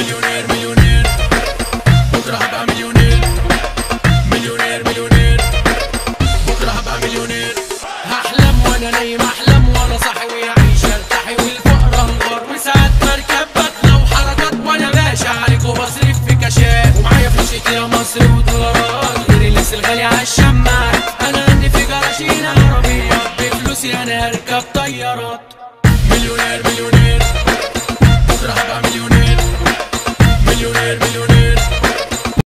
مليونير مليونير بكره هبقى مليونير مليونير مليونير بكره هبقى مليونير هحلم وانا نايم احلم وانا صاحي ويعيش ارتاحي والفقر انهار وساعات بركب بطلع وحركات وانا باشا عليك وبصرف في كاشات ومعايا فلوس يا مصر ودولارات غير اللبس الغالي عالشماعات انا عندي في جراشين عربية بفلوسي انا هركب طيارات مليونير مليونير بكره هبقى مليونير مليونير مليونير